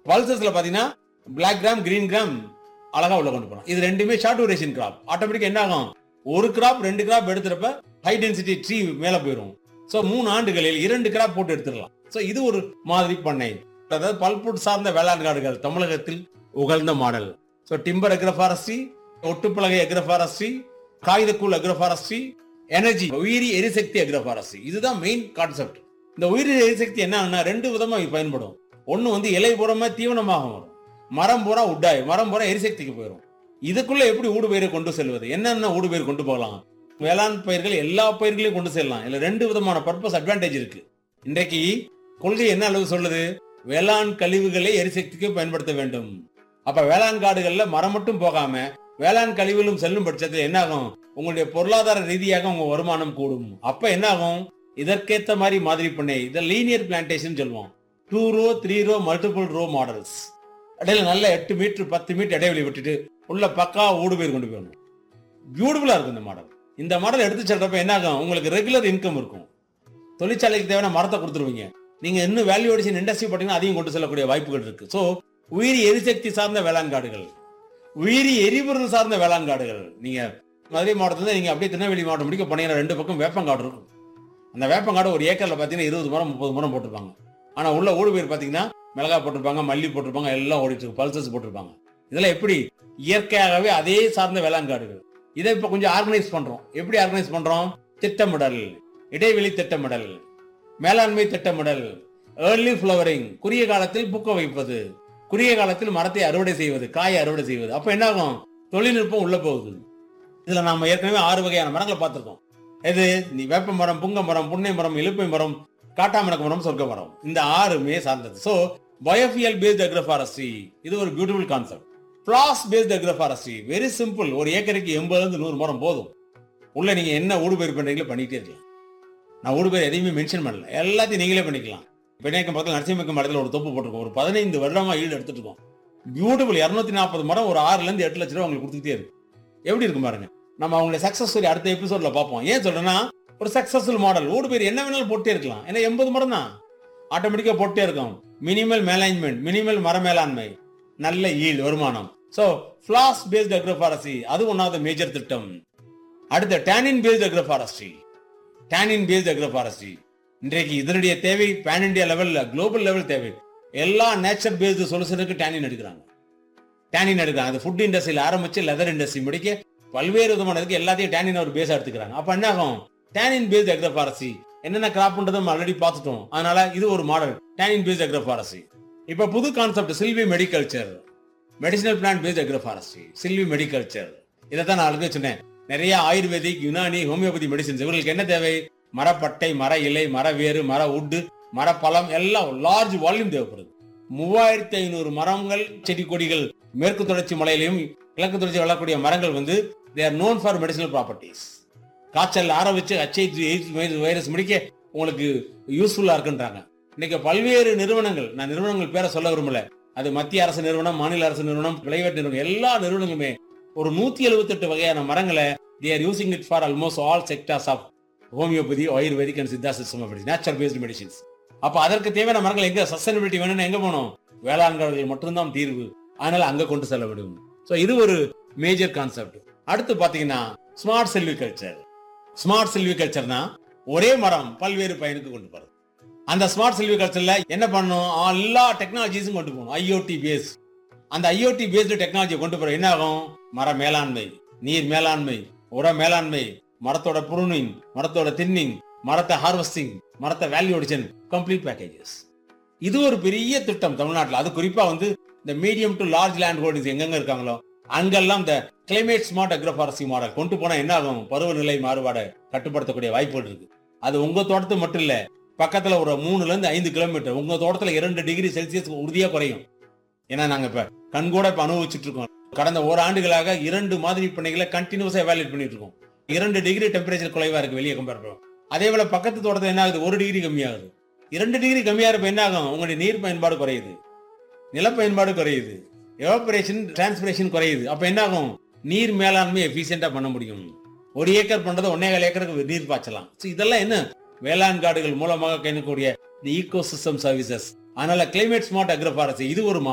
பல்சஸ்ல பாத்தீங்கன்னா black gram green gram அழகா உள்ள கொண்டு போகலாம் இது ரெண்டுமே ஷார்ட் டூரேஷன் கிராப் ஆட்டோமேட்டிக்கா என்ன ஆகும் ஒரு கிராப் ரெண்டு கிராப் எடுத்துறப்ப ஹை டென்சிட்டி ட்ரீ மேல போயிடும் சோ மூணு ஆண்டுகளில் இரண்டு கிராப் போட்டு எடுத்துடலாம் சோ இது ஒரு மாதிரி பண்ணை அதாவது பல்புட் சார்ந்த வேளாண் காடுகள் தமிழகத்தில் உகழ்ந்த மாடல் சோ டிம்பர் அக்ரஃபாரஸ்ட்ரி ஒட்டுப்பலகை அக்ரஃபாரஸ்ட்ரி காகிதக்கூழ் அக்ரஃபாரஸ்ட்ரி எனர்ஜி உயிரி எரிசக்தி அக்ரஃபாரஸ்ட்ரி இதுதான் மெயின் கான்செப்ட் இந்த உயிரி எரிசக்தி என்னன்னா ரெண்டு விதமா இது பயன்படும் ஒண்ணு வந்து இலை பூரமா தீவனமாக வரும் மரம் பூரா உட்டாய் மரம் பூரா எரிசக்திக்கு போயிடும் இதுக்குள்ள எப்படி ஊடுபயிரை கொண்டு செல்வது என்னென்ன ஊடுபயிர் கொண்டு போகலாம் வேளாண் பயிர்கள் எல்லா பயிர்களையும் கொண்டு செல்லலாம் இதுல ரெண்டு விதமான பர்பஸ் அட்வான்டேஜ் இருக்கு இன்றைக்கு கொள்கை என்ன அளவு சொல்லுது வேளாண் கழிவுகளை எரிசக்திக்கு பயன்படுத்த வேண்டும் அப்ப வேளாண் காடுகள்ல மரம் மட்டும் போகாம வேளாண் கழிவுகளும் செல்லும் பட்சத்தில் என்ன ஆகும் உங்களுடைய பொருளாதார ரீதியாக உங்க வருமானம் கூடும் அப்ப என்ன ஆகும் இதற்கேத்த மாதிரி மாதிரி பண்ணை இதை லீனியர் பிளான்டேஷன் சொல்லுவோம் two row three row multiple row models இடையில நல்ல எட்டு மீட்டர் பத்து மீட்டர் இடைவெளி விட்டுட்டு உள்ள பக்கா ஊடுபயிர் கொண்டு போகணும் பியூட்டிஃபுல்லா இருக்கும் இந்த மாடல் இந்த மாடல் எடுத்து செல்றப்ப என்ன ஆகும் உங்களுக்கு ரெகுலர் இன்கம் இருக்கும் தொழிற்சாலைக்கு தேவையான மரத்தை கொடுத்துருவீங்க நீங்க இன்னும் வேல்யூ அடிஷன் இண்டஸ்ட்ரி பார்த்தீங்கன்னா அதையும் கொண்டு செல்லக்கூடிய வாய்ப்புகள் இருக்கு ஸோ உயிரி எரிசக்தி சார்ந்த வேளாண் காடுகள் உயிரி எரிபொருள் சார்ந்த வேளாண் காடுகள் நீங்க மதுரை மாவட்டத்துல நீங்க அப்படியே திருநெல்வேலி மாவட்டம் முடிக்க போனீங்கன்னா ரெண்டு பக்கம் வேப்பங்காடு இருக்கும் அந்த வேப்பங்காடு ஒரு ஏக்கர்ல பாத்தீங்கன்னா இருபது மரம் முப்பது மரம் போட்டிருப்பாங்க ஆனா உள்ள ஓடு பேர் பாத்தீங்கன்னா மிளகா போட்டிருப்பாங்க மல்லி போட்டிருப்பாங்க எல்லாம் ஓடிட்டு இருக்கு பல்சஸ் போட்டிருப்பாங்க இதெல்லாம் எப்படி இயற்கையாகவே அதே சார்ந்த வேளாண் காடுகள் இதை இப்ப கொஞ்சம் ஆர்கனைஸ் பண்றோம் எப்படி ஆர்கனைஸ் பண்றோம் திட்டமிடல் இடைவெளி திட்டமிடல் மேலாண்மை திட்டமிடல் ஏர்லி ஃபிளவரிங் குறுகிய காலத்தில் பூக்க வைப்பது குறுகிய காலத்தில் மரத்தை அறுவடை செய்வது காயை அறுவடை செய்வது அப்ப என்ன ஆகும் தொழில்நுட்பம் உள்ள போகுது இதுல நாம ஏற்கனவே ஆறு வகையான மரங்களை பார்த்திருக்கோம் எது நீ வேப்ப மரம் புங்க மரம் புன்னை மரம் இலுப்பை மரம் காட்டாமணக்கு மரம் சொர்க்க மரம் இந்த ஆறுமே சார்ந்தது சோ பயோஃபியல் பேஸ்ட் அக்ரோஃபாரஸ்ட்ரி இது ஒரு பியூட்டிஃபுல் கான்செப்ட் பிளாஸ் பேஸ்ட் அக்ரோஃபாரஸ்ட்ரி வெரி சிம்பிள் ஒரு ஏக்கருக்கு எண்பதுல இருந்து நூறு மரம் போதும் உள்ள நீங்க என்ன ஊடுபயிர் பண்றீங்களோ பண்ணிட்டே இருக்கலாம் நான் ஊடுபயிர் எதையுமே மென்ஷன் பண்ணல எல்லாத்தையும் நீங்களே பண்ணிக்கலாம் பிணைக்கம் பக்கத்தில் நரசிம்மக்கம் மரத்தில் ஒரு தொப்பு போட்டிருக்கோம் ஒரு பதினைந்து வருடமா ஈடு எடுத்துட்டு இருக்கோம் பியூட்டிஃபுல் இரநூத்தி நாற்பது மரம் ஒரு ஆறுல இருந்து எட்டு லட்ச ரூபா உங்களுக்கு கொடுத்துட்டே இருக்கு எப்படி இருக்கும் பாருங்க நம்ம அவங்களுடைய சக்சஸ் ஸ்டோரி அடுத்த எபிசோட்ல பார்ப்போம் ஏன் சொல்றேன்னா ஒரு சக்சஸ்ஃபுல் மாடல் ஊடு பேர் என்ன வேணாலும் போட்டே இருக்கலாம் ஏன்னா எண்பது மரம் தான் ஆட்டோமேட்டிக்கா போட்டே இருக்கும் மினிமல் மேனேஜ்மெண்ட் மினிமல் மர மேலாண்மை நல்ல ஈல்டு வருமானம் சோ ஃபிளாஸ் பேஸ்ட் அக்ரோஃபாரஸ்ட்ரி அது ஒன்னாவது மேஜர் திட்டம் அடுத்த tannin based agroforestry tannin based agroforestry இன்றைக்கு இதனுடைய தேவை பேன் இந்தியா லெவல்ல குளோபல் லெவல் தேவை எல்லா நேச்சர் பேஸ்டு சொல்யூஷனுக்கு டேனின் எடுக்கிறாங்க டேனின் எடுக்கிறாங்க அது ஃபுட் இண்டஸ்ட்ரியில் ஆரம்பிச்சு லெதர் இண்டஸ்ட்ரி முடிக்க பல்வேறு விதமானதுக்கு எல்லாத்தையும் டேனின் ஒரு பேஸா எடுத்துக்கிறாங்க அப்ப என்ன ஆகும் டேனின் பேஸ்ட் அக்ரோஃபாரஸ்ட்ரி என்னென்ன கிராப்ன்றது நம்ம ஆல்ரெடி பார்த்துட்டோம் அதனால இது ஒரு மாடல் டேனின் பேஸ்ட் அக்ரோஃபாரஸ்ட்ரி இப்ப புது concept silvi mediculture medicinal plant based agroforestry silvi mediculture இதை தான் நான் ஆல்ரெடி சொன்னேன் நிறைய ஆயுர்வேதிக் யுனானி ஹோமியோபதி மெடிசின்ஸ் இவங்களுக்கு என்ன தேவை மரப்பட்டை மர இலை மர வேறு மர உட்டு மரப்பழம் எல்லாம் லார்ஜ் வால்யூம் தேவைப்படுது மூவாயிரத்தி ஐநூறு மரங்கள் செடி கொடிகள் மேற்கு தொடர்ச்சி மலையிலையும் கிழக்கு தொடர்ச்சி வளரக்கூடிய மரங்கள் வந்து they are known for medicinal properties காய்ச்சல் ஆரம்பிச்சு ஹெச்ஐவி எய்ட்ஸ் வைரஸ் முடிக்க உங்களுக்கு யூஸ்ஃபுல்லா இருக்குன்றாங்க இன்னைக்கு பல்வேறு நிறுவனங்கள் நான் நிறுவனங்கள் பேரை சொல்ல விரும்பல அது மத்திய அரசு நிறுவனம் மாநில அரசு நிறுவனம் பிரைவேட் நிறுவனம் எல்லா நிறுவனங்களுமே ஒரு நூத்தி எழுபத்தெட்டு வகையான மரங்களை they are using it for almost all sectors of homeopathy ayurvedic and Siddha system natural based medicines அப்ப அதற்கு தேவையான மரங்கள் எங்க சஸ்டைனபிலிட்டி வேணும்னு எங்க போகணும் வேளாண்கள் மட்டும்தான் தீர்வு அதனால அங்க கொண்டு செல்ல விடும் சோ இது ஒரு மேஜர் கான்செப்ட் அடுத்து பாத்தீங்கன்னா ஸ்மார்ட் செல்விகல்ச்சர் ஸ்மார்ட் செல்விகல்ச்சர்னா ஒரே மரம் பல்வேறு பயனுக்கு கொண்டு போறது அந்த ஸ்மார்ட் செல்விகல்ச்சர்ல என்ன பண்ணணும் எல்லா டெக்னாலஜிஸும் கொண்டு போகணும் ஐஓடி பேஸ் அந்த ஐஓடி பேஸ்டு டெக்னாலஜியை கொண்டு போற என்ன ஆகும் மர மேலாண்மை நீர் மேலாண்மை உர மேலாண்மை மரத்தோட புருனிங் மரத்தோட தின்னிங் மரத்தை ஹார்வெஸ்டிங் மரத்தை வேல்யூ அடிஷன் கம்ப்ளீட் பேக்கேஜஸ் இது ஒரு பெரிய திட்டம் தமிழ்நாட்டில் அது குறிப்பா வந்து இந்த medium to large land holdings எங்கெங்க இருக்காங்களோ அங்கெல்லாம் இந்த கிளைமேட் ஸ்மார்ட் அக்ரோஃபாரஸ்டி மாடல் கொண்டு போனா என்ன ஆகும் பருவநிலை மாறுபாடை கட்டுப்படுத்தக்கூடிய வாய்ப்புகள் இருக்கு அது உங்க தோட்டத்து மட்டும் இல்ல பக்கத்துல ஒரு மூணுல இருந்து ஐந்து கிலோமீட்டர் உங்க தோட்டத்துல இரண்டு டிகிரி செல்சியஸ் உறுதியா குறையும் ஏன்னா நாங்க இப்ப கண்கூட இப்ப அனுபவிச்சுட்டு இருக்கோம் கடந்த ஓராண்டுகளாக இரண்டு மாதிரி பண்ணைகளை கண்டினியூஸா எவாலுவேட் பண்ணிட்டு இருக்கோம் இரண்டு டிகிரி டெம்பரேச்சர் குறைவா இருக்கு வெளியே கம்பேர் பண்ணுவோம் அதே போல பக்கத்து தோட்டத்தில் என்ன ஆகுது ஒரு டிகிரி கம்மியாகுது இரண்டு டிகிரி கம்மியா இருப்ப என்ன ஆகும் உங்களுடைய நீர் பயன்பாடு குறையுது நில பயன்பாடு குறையுது எவாபரேஷன் டிரான்ஸ்பிரேஷன் குறையுது அப்ப என்ன ஆகும் நீர் மேலாண்மை எஃபிஷியண்டா பண்ண முடியும் ஒரு ஏக்கர் பண்றதை ஒன்னேகால் ஏக்கருக்கு நீர் பாய்ச்சலாம் So இதெல்லாம் என்ன வேளாண் காடுகள் மூலமாக கிடைக்கக்கூடிய ஈகோ சிஸ்டம் சர்வீசஸ் அதனால கிளைமேட் ஸ்மார்ட் அக்ரோஃபாரஸ்ட் இது ஒரு